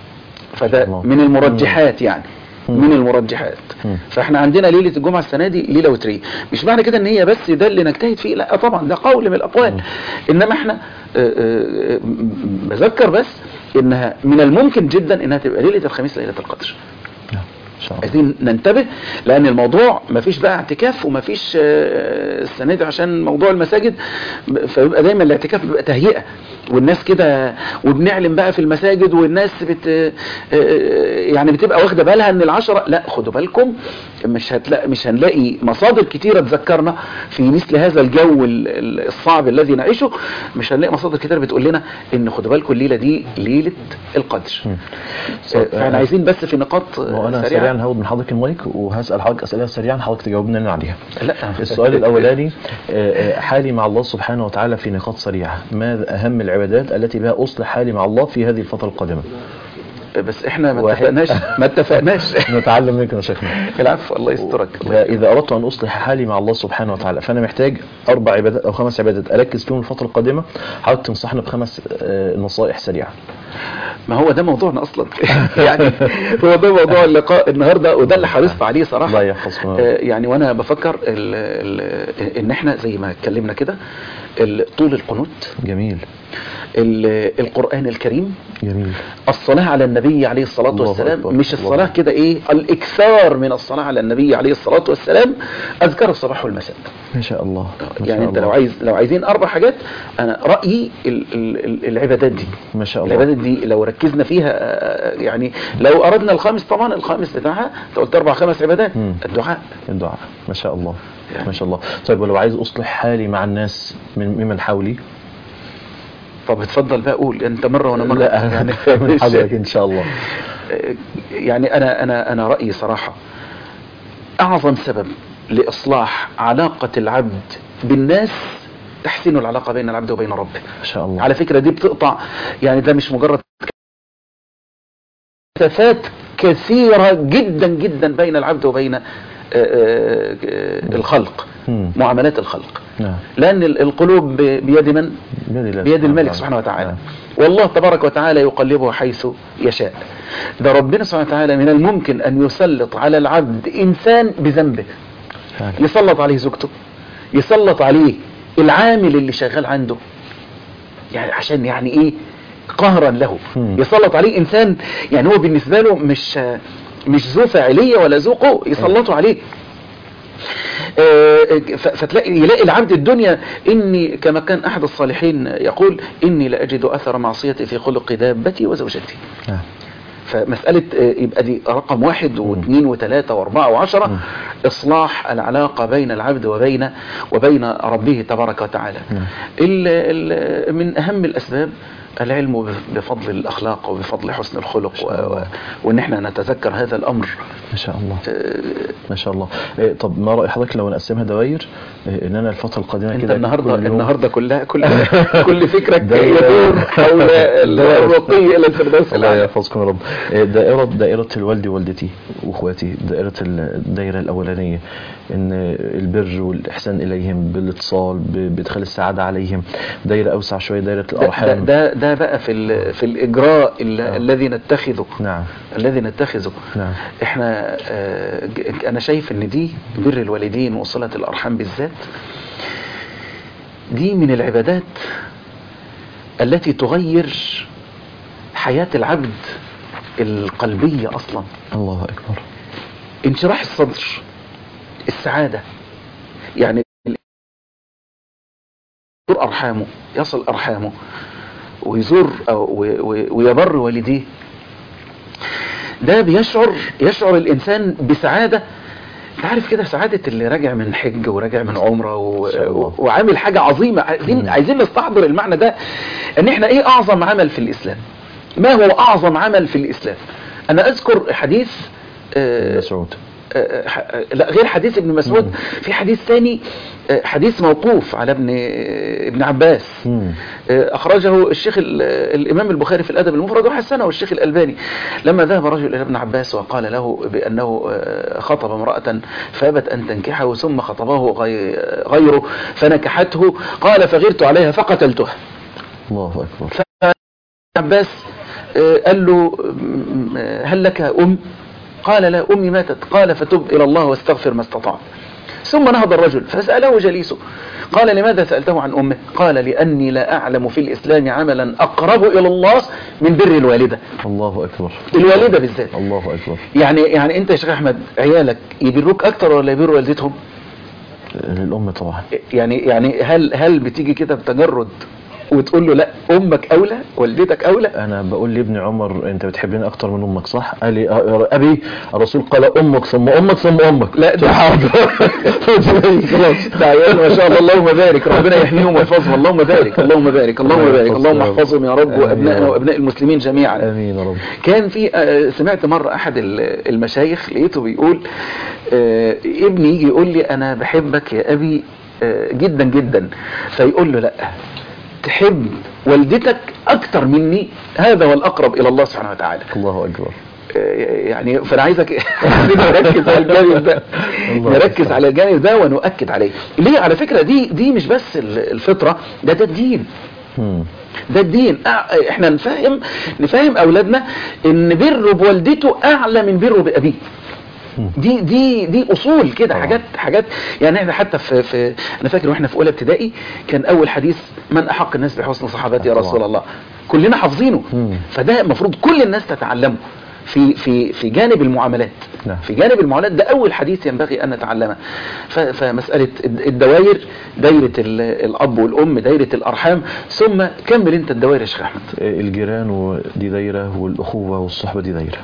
فده الله. من المرجحات يعني مم. من المرجحات مم. فاحنا عندنا ليلة الجمعة السنة دي ليلة وترية مش معنى كده ان هي بس ده اللي نجتهد فيه لا طبعا ده قول من الاقوال مم. انما احنا آه، آه، م- بذكر بس انها من الممكن جدا انها تبقى ليلة الخميس ليلة القدر نعم. ان شاء الله عايزين ننتبه لان الموضوع مفيش بقى اعتكاف ومفيش آه، السنه دي عشان موضوع المساجد ب- فيبقى دايما الاعتكاف بيبقى تهيئه والناس كده وبنعلن بقى في المساجد والناس بت آه، آه، يعني بتبقى واخده بالها ان العشره لا خدوا بالكم مش هتلاقي مش هنلاقي مصادر كتيره تذكرنا في مثل هذا الجو ال- ال- الصعب الذي نعيشه مش هنلاقي مصادر كتيره بتقول لنا ان خدوا بالكم الليله دي ليله القدر مم. آه، فاحنا عايزين بس في نقاط آه، وانا سريعه سريعا هاخد من حضرتك المايك وهسال حضرتك اسئله سريعا حضرتك تجاوبنا لنا عليها لا السؤال الاولاني آه، آه، حالي مع الله سبحانه وتعالى في نقاط سريعه ما اهم العبادات التي بها اصلح حالي مع الله في هذه الفتره القادمه بس احنا ما واحد. اتفقناش ما اتفقناش نتعلم منك يا شيخنا العفو الله يسترك الله يسترك. إذا أردت أن أصلح حالي مع الله سبحانه وتعالى فأنا محتاج أربع عبادات أو خمس عبادات أركز فيهم الفترة القادمة حضرتك تنصحنا بخمس آه، نصائح سريعة ما هو ده موضوعنا اصلا يعني هو ده موضوع اللقاء النهارده وده اللي حرصت عليه صراحه الله يحفظكم. آه، يعني وانا بفكر ال ال ان احنا زي ما اتكلمنا كده ال- طول القنوت جميل ال- القران الكريم جميل الصلاة على النبي عليه الصلاة الله والسلام أكبر. مش الله الصلاة أكبر. كده ايه الاكثار من الصلاة على النبي عليه الصلاة والسلام اذكار الصباح والمساء ما شاء الله ما يعني شاء انت الله. لو عايز لو عايزين اربع حاجات انا رايي ال ال ال العبادات دي ما شاء الله العبادات دي لو ركزنا فيها آه، يعني لو اردنا الخامس طبعا الخامس بتاعها انت قلت اربع خمس عبادات مم. الدعاء الدعاء ما شاء الله يعني. ما شاء الله طيب ولو عايز أصلح حالي مع الناس من ممن حولي طب اتفضل بقى قول انت مره وانا مره لا يعني من حضرتك إن شاء الله آه، يعني انا انا انا رايي صراحه اعظم سبب لاصلاح علاقه العبد بالناس تحسين العلاقه بين العبد وبين ربه ما شاء الله على فكرة دي بتقطع يعني ده مش مجرد مسافات كثيرة جدا جدا بين العبد وبين آه، آه، آه، الخلق مم. معاملات الخلق نعم لأن ال- القلوب ب- بيد من؟ بيد الله بيد سبحانه الملك وتعالى. سبحانه وتعالى نعم. والله تبارك وتعالى يقلبه حيث يشاء ده ربنا سبحانه وتعالى من الممكن أن يسلط على العبد إنسان بذنبه فعلا. يسلط عليه زوجته يسلط عليه العامل اللي شغال عنده يعني عشان يعني ايه قهرا له مم. يسلط عليه انسان يعني هو بالنسبه له مش مش ذو فاعليه ولا ذو قوه يسلطوا عليه آه، ف- فتلاقي يلاقي العبد الدنيا اني كما كان احد الصالحين يقول اني لاجد اثر معصيتي في خلق دابتي وزوجتي نعم. فمسألة آه، يبقى دي رقم واحد واثنين وثلاثة واربعة وعشرة مم. إصلاح العلاقة بين العبد وبين وبين ربه تبارك وتعالى نعم. ال ال من أهم الأسباب العلم بف- بفضل الأخلاق وبفضل حسن الخلق شاء و- الله. و- وإن احنا نتذكر هذا الأمر ما شاء الله آه، ما شاء الله إيه طب ما رأي حضرتك لو نقسمها دوائر إيه ان انا الفترة القادمة انت كده النهارده كل يوم- النهارده كلها كل كل فكرك دايرة. يدور حول الرقي الى الفردوس الله الأعلى. يحفظكم يا رب إيه دائرة دائرة الوالد ووالدتي واخواتي دائرة الدائرة الأولانية ان البر والإحسان إليهم بالاتصال ب- بإدخال السعادة عليهم دائرة أوسع شوية دائرة ده, ده, الأرحام ده, ده بقى في ال- في الإجراء ال- آه. الذي نتخذه نعم الذي نتخذه نعم احنا آه، ج- انا شايف ان دي بر الوالدين وصلة الارحام بالذات دي من العبادات التي تغير حياة العبد القلبية اصلا الله أكبر انشراح الصدر السعادة يعني يزور أرحامه يصل أرحامه ويزور أو و- و- ويبر والديه ده بيشعر يشعر الإنسان بسعادة انت عارف كده سعادة اللي راجع من حج وراجع من عمرة و... إن شاء الله. و... وعامل حاجة عظيمة عايزين مم. عايزين نستحضر المعنى ده ان احنا ايه اعظم عمل في الاسلام ما هو اعظم عمل في الاسلام انا اذكر حديث ابن آه، مسعود آه، ح- آه، لا غير حديث ابن مسعود مم. في حديث ثاني آه، حديث موقوف على ابن ابن عباس مم. آه، أخرجه الشيخ ال- الإمام البخاري في الأدب المفرد وحسنه الشيخ الألباني لما ذهب رجل إلى ابن عباس وقال له بأنه آه، خطب امرأة فابت أن تنكحه ثم خطبه غي- غيره فنكحته قال فغرت عليها فقتلتها الله اكبر عباس آه، قال له م- آه، هل لك أم قال لا أمي ماتت قال فتب إلى الله واستغفر ما استطعت ثم نهض الرجل فسأله جليسه قال لماذا سألته عن أمه قال لأني لا أعلم في الإسلام عملا أقرب إلى الله من بر الوالدة الله اكبر الوالدة بالذات الله اكبر يعني يعني أنت يا شيخ أحمد عيالك يبروك أكتر ولا يبروا والدتهم للام طبعا يعني يعني هل هل بتيجي كده بتجرد وتقول له لا أمك أولى والدتك أولى انا بقول لابن عمر انت بتحبني اكتر من امك صح قال لي آه، ابي الرسول قال امك ثم امك ثم امك لا ده حاضر خلاص ده عيال ما شاء الله اللهم بارك ربنا يحميهم ويحفظهم اللهم بارك اللهم بارك اللهم بارك اللهم احفظهم يا رب آمين يا وابنائنا رب. وابناء المسلمين جميعا امين يا رب كان في آه، سمعت مرة احد ال- المشايخ لقيته بيقول آه، ابني يجي يقول لي انا بحبك يا ابي آه، جدا جدا فيقول له لا تحب والدتك اكتر مني هذا هو الاقرب الى الله سبحانه وتعالى الله اكبر يعني فانا عايزك نركز على الجانب ده الله نركز يستر. على الجانب ده ونؤكد عليه ليه على فكرة دي دي مش بس ال- الفطرة ده ده الدين مم. ده الدين أع- احنا نفهم نفهم اولادنا ان بره بوالدته اعلى من بره بابيه دي دي دي اصول كده طبعا. حاجات حاجات يعني احنا حتى في, في انا فاكر واحنا في اولى ابتدائي كان اول حديث من احق الناس بحسن صحابتي يا طبعا. رسول الله كلنا حافظينه مم. فده المفروض كل الناس تتعلمه في في في جانب المعاملات نعم. في جانب المعاملات ده اول حديث ينبغي ان نتعلمه ف- فمساله الد- الدوائر دايره ال- الاب والام دايره الارحام ثم كمل انت الدوائر يا شيخ احمد الجيران ودي دايرة والأخوة والصحبة دي دايرة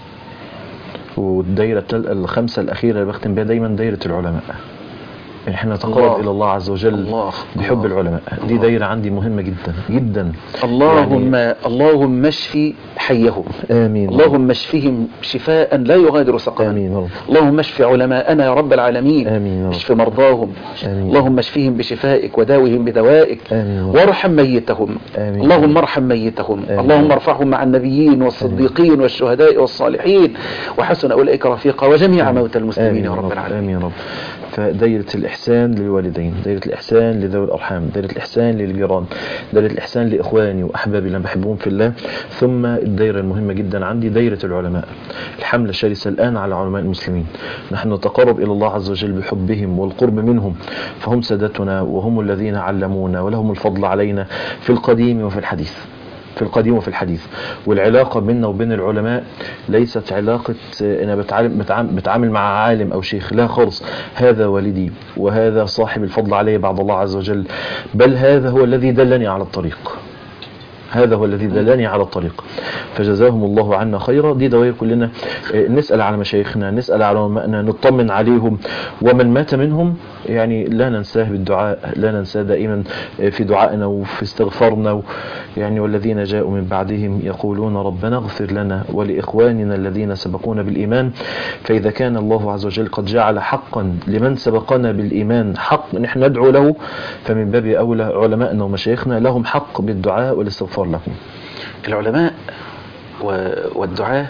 والدايرة التل- الخمسة الأخيرة اللي بختم بيها دايما دايرة العلماء يعني احنا نتقرب الله. إلى الله عز وجل الله. بحب الله. العلماء دي الله. دايرة عندي مهمة جدا جدا اللهم اللهم اشفي حيهم آمين اللهم اشفهم شفاء لا يغادر سقما آمين يا رب اللهم اشف علماءنا يا رب العالمين آمين يا رب. اشف مرضاهم آمين. اللهم اشفهم بشفائك وداوهم بدوائك آمين يا رب. وارحم ميتهم آمين. اللهم ارحم ميتهم آمين. اللهم ارفعهم مع النبيين والصديقين والشهداء والصالحين وحسن اولئك رفيقا وجميع موتى المسلمين يا رب العالمين آمين يا رب فدايرة الإحسان للوالدين دايرة الإحسان لذوي الأرحام دايرة الإحسان للجيران دايرة الإحسان لإخواني وأحبابي اللي أنا بحبهم في الله ثم الدايرة المهمة جدا عندي دايرة العلماء الحملة الشرسة الآن على علماء المسلمين نحن نتقرب إلى الله عز وجل بحبهم والقرب منهم فهم سادتنا وهم الذين علمونا ولهم الفضل علينا في القديم وفي الحديث في القديم وفي الحديث والعلاقة بيننا وبين العلماء ليست علاقة آه، أنا بتعامل, بتعامل, بتعامل مع عالم أو شيخ لا خالص هذا والدي وهذا صاحب الفضل علي بعد الله عز وجل بل هذا هو الذي دلني على الطريق هذا هو الذي دلني على الطريق فجزاهم الله عنا خيرا دي دوائر كلنا آه، نسأل على مشايخنا نسأل على علمائنا نطمن عليهم ومن مات منهم يعني لا ننساه بالدعاء لا ننساه دائما آه، في دعائنا وفي استغفارنا و- يعني والذين جاءوا من بعدهم يقولون ربنا اغفر لنا ولإخواننا الذين سبقونا بالإيمان فإذا كان الله عز وجل قد جعل حقا لمن سبقنا بالإيمان حق نحن ندعو له فمن باب أولى علمائنا ومشايخنا لهم حق بالدعاء والاستغفار لهم العلماء و- والدعاة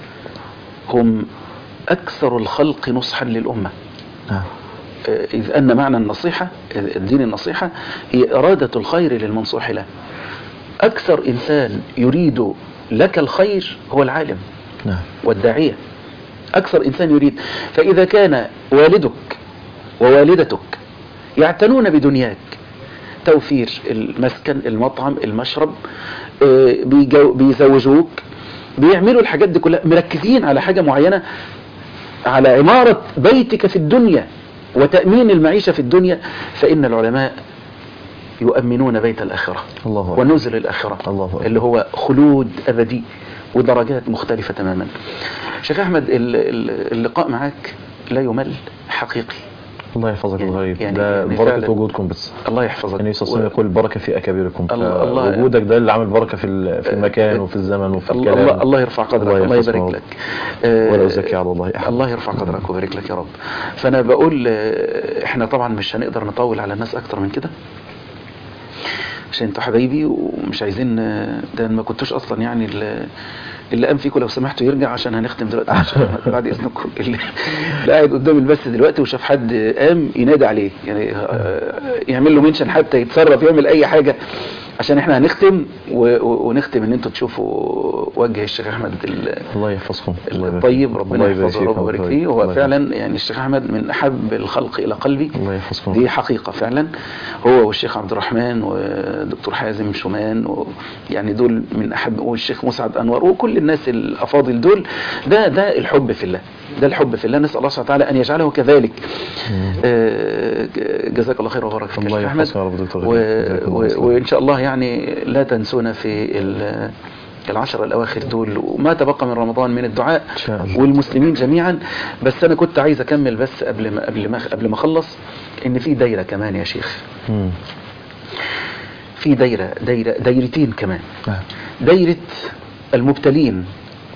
هم أكثر الخلق نصحا للأمة نعم آه، إذ أن معنى النصيحة الدين النصيحة هي إرادة الخير للمنصوح له أكثر إنسان يريد لك الخير هو العالم نعم والداعية أكثر إنسان يريد فإذا كان والدك ووالدتك يعتنون بدنياك توفير المسكن المطعم المشرب آه، بيجو- بيزوجوك بيعملوا الحاجات دي كلها مركزين على حاجة معينة على عمارة بيتك في الدنيا وتأمين المعيشة في الدنيا فإن العلماء يؤمنون بيت الآخرة الله أكبر. ونزل الآخرة الله أكبر. اللي هو خلود أبدي ودرجات مختلفة تماما شيخ أحمد ال- ال- اللقاء معك لا يمل حقيقي الله يحفظك يعني- الغريب يعني- ده يعني بركة فعلا- وجودكم بس الله يحفظك النبي صلى الله عليه وسلم يقول البركة في أكابركم الله- الله- وجودك ده اللي عامل بركة في ال- في المكان وفي الزمن وفي الله, الكلام الله, الله يرفع قدرك الله الله, يحفظك يبارك يا رب. لك آه، ولا أزكي على الله أحد الله يرفع قدرك ويبارك لك يا رب فانا بقول آه، احنا طبعا مش هنقدر نطول على الناس اكتر من كده عشان انتوا حبايبي ومش عايزين آه، ده ما كنتوش اصلا يعني ال- اللي قام فيكم لو سمحتوا يرجع عشان هنختم دلوقتي عشان بعد اذنكم اللي اللي قاعد قدام البث دلوقتي وشاف حد قام ينادي عليه يعني آه، يعمل له منشن حتى يتصرف يعمل اي حاجه عشان احنا هنختم و- و- ونختم ان انتوا تشوفوا وجه الشيخ احمد ال- الله يحفظكم الله يبارك الطيب فيكم. ربنا الله يبارك يحفظه فيكم. ويبارك الله فيه يبارك- هو الله فعلا يعني الشيخ احمد من احب الخلق الى قلبي الله يحفظكم دي حقيقة فعلا هو والشيخ عبد الرحمن ودكتور حازم شومان و يعني دول من أحب والشيخ مسعد أنور وكل الناس الأفاضل دول ده ده الحب في الله ده الحب في الله نسأل الله سبحانه وتعالى أن يجعله كذلك آه، جزاك الله خير وبارك فيك يا الله شيخ يحفظك أحمد يا رب دكتور و... جزاكم الله و... خير. وإن شاء الله يعني لا تنسونا في ال... العشر الأواخر دول وما تبقى من رمضان من الدعاء إن شاء الله. والمسلمين جميعا بس أنا كنت عايز أكمل بس قبل ما قبل ما قبل ما أخلص إن في دايرة كمان يا شيخ مم. في دايرة دايرة دايرتين كمان نعم. دايرة المبتلين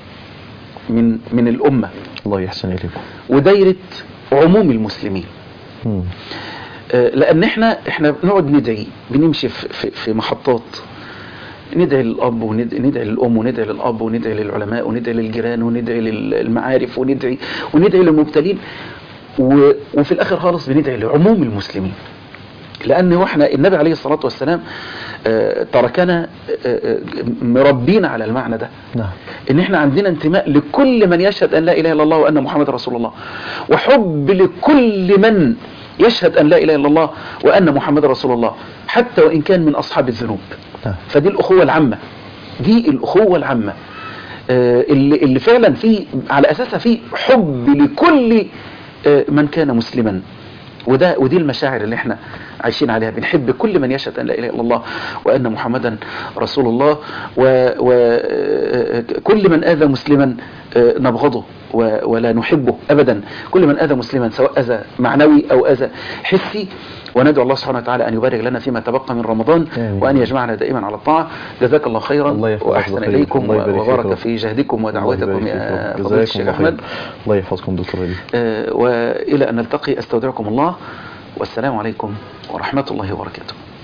من من الأمة الله يحسن إليكم ودايرة عموم المسلمين مم. آه، لأن احنا احنا بنقعد ندعي بنمشي في, في, في محطات ندعي للأب وندعي للأم وندعي للأب وندعي للعلماء وندعي للجيران وندعي للمعارف وندعي وندعي للمبتلين و- وفي الآخر خالص بندعي لعموم المسلمين لأن هو احنا النبي عليه الصلاة والسلام آه، تركنا آه، آه، مربين على المعنى ده نعم ان احنا عندنا انتماء لكل من يشهد ان لا اله الا الله وان محمد رسول الله وحب لكل من يشهد ان لا اله الا الله وان محمد رسول الله حتى وان كان من اصحاب الذنوب نعم. فدي الاخوه العامه دي الاخوه العامه آه، اللي اللي فعلا في على اساسها في حب لكل آه، من كان مسلما وده ودي المشاعر اللي احنا عايشين عليها بنحب كل من يشهد ان لا اله الا الله وان محمدا رسول الله وكل من اذى مسلما آه، نبغضه و- ولا نحبه ابدا كل من اذى مسلما سواء اذى معنوي او اذى حسي وندعو الله سبحانه وتعالى ان يبارك لنا فيما تبقى من رمضان آمين. وان يجمعنا دائما على الطاعه جزاك الله خيرا الله يحفظك واحسن بخير. اليكم الله يبارك فيك وبارك رب. في جهدكم الله ودعوتكم يبارك يا فيكم. فضيله جزاكم الشيخ الله خير. احمد الله يحفظكم دكتور علي آه، والى ان نلتقي استودعكم الله والسلام عليكم ورحمه الله وبركاته